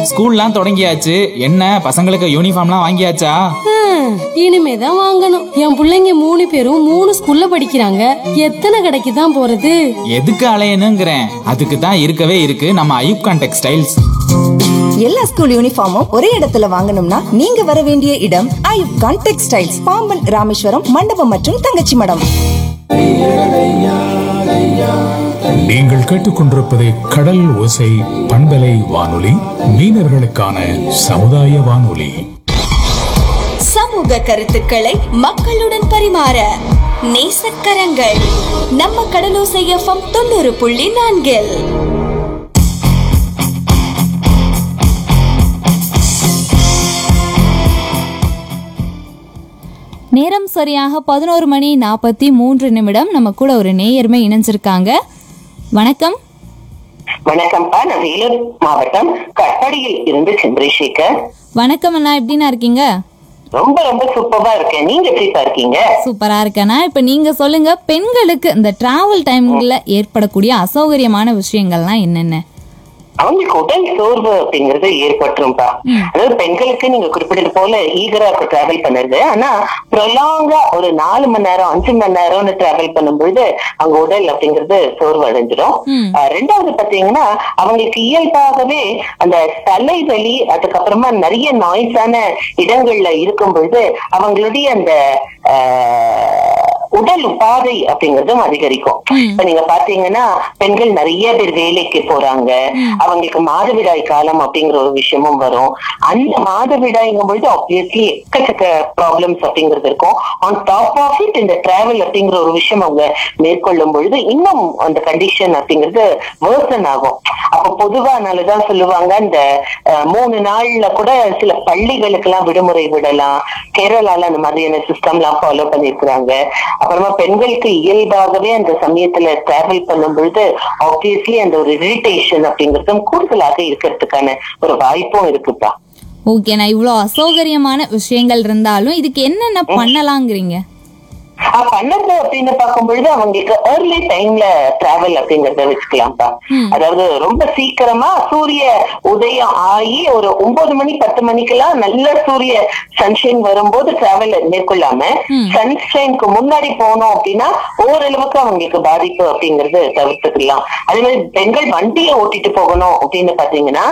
ஸ்கூல்லாம் தொடங்கியாச்சு என்ன பசங்களுக்கு யூனிஃபார்ம்லாம் வாங்கியாச்சா ஹம், இனிமேதான் வாங்கணும் என் புள்ளைங்க மூணு பேரும் மூணு ஸ்கூல்ல படிக்கிறாங்க எத்தனை கடைக்கு தான் போறது எதுக்கு அலையணுங்கிறேன் அதுக்கு தான் இருக்கவே இருக்கு நம்ம ஐயூப்கான் டெக்ஸ்டைல்ஸ் எல்லா ஸ்கூல் யூனிஃபார்மும் ஒரே இடத்துல வாங்கணும்னா நீங்க வர வேண்டிய இடம் ஐயூப் கான் டெக்ஸ்டைல்ஸ் பாம்பன் ராமேஸ்வரம் மண்டபம் மற்றும் தங்கச்சி மடம் நீங்கள் கேட்டுக்கொண்டிருப்பது கடல் ஓசை பண்பலை வானொலி மீனவர்களுக்கான சமுதாய வானொலி சமூக கருத்துக்களை மக்களுடன் பரிமாற நேசக்கரங்கள் நம்ம கடலோசை எஃப்எம் தொண்ணூறு புள்ளி நான்கில் நேரம் சரியாக பதினோரு மணி நாற்பத்தி மூன்று நிமிடம் நம்ம கூட ஒரு நேயர்மை இணைஞ்சிருக்காங்க வணக்கம் வணக்கம்ப்பா நான் வேலூர் மாவட்டம் கட்பாடியில் இருந்து சந்திரசேகர் வணக்கம் அண்ணா எப்படிண்ணா இருக்கீங்க ரொம்ப ரொம்ப சூப்பரா இருக்கேன் நீங்க எப்படிப்பா இருக்கீங்க சூப்பரா இருக்கேண்ணா இப்ப நீங்க சொல்லுங்க பெண்களுக்கு இந்த டிராவல் டைம்ல ஏற்படக்கூடிய அசௌகரியமான விஷயங்கள்லாம் என்னென்ன அவங்களுக்கு உடல் சோர்வு அப்படிங்கறது ஏற்பட்டுரும்பா அதாவது பெண்களுக்கு நீங்க குறிப்பிட்டது போல ஈகரா டிராவல் பண்ணுறது ஆனா ப்ரொலாங்கா ஒரு நாலு மணி நேரம் அஞ்சு மணி நேரம்னு டிராவல் பண்ணும்பொழுது அவங்க உடல் அப்படிங்கிறது சோர்வு அடைஞ்சிடும் அஹ் ரெண்டாவது பாத்தீங்கன்னா அவங்களுக்கு இயல்பாகவே அந்த தலைவலி அதுக்கப்புறமா நிறைய நாய்ஸான இடங்கள்ல இருக்கும் பொழுது அவங்களுடைய அந்த அஹ், உடல் உபாதை அப்படிங்கறதும் அதிகரிக்கும் இப்ப நீங்க பாத்தீங்கன்னா பெண்கள் நிறைய பேர் வேலைக்கு போறாங்க அவங்களுக்கு மாதவிடாய் காலம் அப்படிங்கிற ஒரு விஷயமும் வரும் அந்த மாதவிடாய்ங்கும் பொழுது ஆப்வியஸ்லி எக்கச்சக்க ப்ராப்ளம்ஸ் அப்படிங்கிறது இருக்கும் ஆன் டாப் ஆஃப் இட் இந்த டிராவல் அப்படிங்கிற ஒரு விஷயம் அவங்க மேற்கொள்ளும் பொழுது இன்னும் அந்த கண்டிஷன் அப்படிங்கிறது வேர்சன் ஆகும் அப்ப பொதுவா அதனாலதான் சொல்லுவாங்க இந்த அஹ், மூணு நாள்ல கூட சில பள்ளிகளுக்கு எல்லாம் விடுமுறை விடலாம் கேரளால அந்த மாதிரியான சிஸ்டம் எல்லாம் ஃபாலோ பண்ணிருக்கிறாங்க அப்புறமா பெண்களுக்கு இயல்பாகவே அந்த சமயத்துல டிராவல் பண்ணும் பொழுது ஆப்வியஸ்லி அந்த ஒரு இரிட்டேஷன் அப்படிங்கறதும் கூடுதலாக இருக்கிறதுக்கான ஒரு வாய்ப்பும் இருக்குப்பா ஓகே நான் இவ்வளோ அசௌகரியமான விஷயங்கள் இருந்தாலும் இதுக்கு என்னென்ன பண்ணலாங்கிறீங்க ஆஹ் பண்ணது அப்படின்னு பார்க்கும் பொழுது அவங்களுக்கு ஏர்லி டைம்ல டிராவல் அப்படிங்கறத வச்சுக்கலாம்ப்பா அதாவது ரொம்ப சீக்கிரமா சூரிய உதயம் ஆகி ஒரு ஒன்பது மணி பத்து மணிக்கெல்லாம் நல்ல சூரிய சன்ஷைன் வரும்போது டிராவல் மேற்கொள்ளாம சன்ஷைனுக்கு முன்னாடி போனோம் அப்படின்னா ஓரளவுக்கு அவங்களுக்கு பாதிப்பு அப்படிங்கறது தவிர்த்துக்கலாம் அதே மாதிரி பெண்கள் வண்டியை ஓட்டிட்டு போகணும் அப்படின்னு பாத்தீங்கன்னா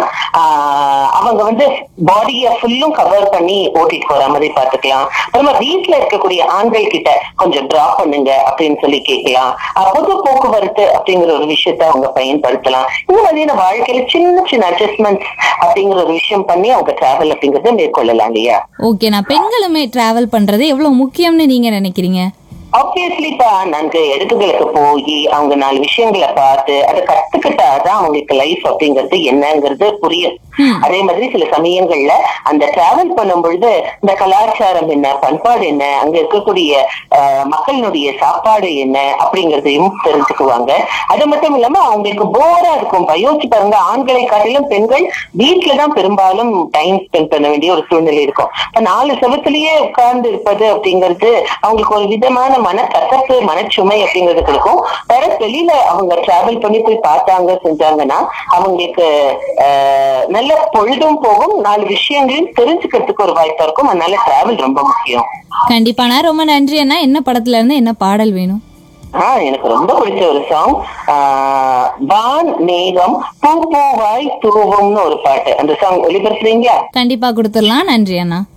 ஆஹ் அவங்க வந்து பாடியை ஃபுல்லும் கவர் பண்ணி ஓட்டிட்டு போற மாதிரி பாத்துக்கலாம் அப்புறமா வீட்டுல இருக்கக்கூடிய ஆண்கள் கிட்ட கொஞ்சம் டிராப் பண்ணுங்க அப்படின்னு சொல்லி கேட்கலாம் அஹ் பொது போக்குவரத்து அப்படிங்கிற ஒரு விஷயத்த அவங்க பயன்படுத்தலாம் இந்த மாதிரியான வாழ்க்கையில சின்ன சின்ன அட்ஜஸ்ட்மெண்ட்ஸ் அப்படிங்கிற ஒரு விஷயம் பண்ணி அவங்க டிராவல் அப்படிங்கறத மேற்கொள்ளலாம் இல்லையா ஓகே நான் பெண்களுமே டிராவல் பண்றது எவ்வளவு முக்கியம்னு நீங்க நினைக்கிறீங்க ஆப்வியஸ்லிப்பா நான்கு இடத்துகளுக்கு போய் அவங்க நாலு விஷயங்களை பார்த்து அதை கத்துக்கிட்டாதான் அவங்களுக்கு லைஃப் அப்படிங்கிறது என்னங்கிறது புரியும் அதே மாதிரி சில சமயங்கள்ல அந்த டிராவல் பண்ணும் பொழுது இந்த கலாச்சாரம் என்ன பண்பாடு என்ன அங்க இருக்கக்கூடிய ஆஹ், மக்களினுடைய சாப்பாடு என்ன அப்படிங்கறதையும் தெரிஞ்சுக்குவாங்க அது மட்டும் இல்லாம அவங்களுக்கு போரா இருக்கும் யோசிச்சு பாருங்க ஆண்களை காட்டிலும் பெண்கள் வீட்டுலதான் பெரும்பாலும் டைம் ஸ்பெண்ட் பண்ண வேண்டிய ஒரு சூழ்நிலை இருக்கும் இப்ப நாலு செவத்துலயே உட்கார்ந்து இருப்பது அப்படிங்கிறது அவங்களுக்கு ஒரு விதமான மனக்கசப்பு மனச்சுமை அப்படிங்கிறது கொடுக்கும் வேற வெளியில அவங்க டிராவல் பண்ணி போய் பார்த்தாங்க செஞ்சாங்கன்னா அவங்களுக்கு ஆஹ், நல்ல பொழுதும் போகும் நாலு விஷயங்களையும் தெரிஞ்சுக்கிறதுக்கு ஒரு வாய்ப்பா இருக்கும் அதனால டிராவல் ரொம்ப முக்கியம் கண்டிப்பாண்ணா ரொம்ப நன்றி அண்ணா என்ன படத்துல இருந்து என்ன பாடல் வேணும் ஆஹ் எனக்கு ரொம்ப பிடிச்ச ஒரு சாங் வான் மேகம் பூ பூவாய் தூவும்னு ஒரு பாட்டு அந்த சாங் ஒளிபரப்புறீங்களா கண்டிப்பா கொடுத்துடலாம் நன்றி அண்ணா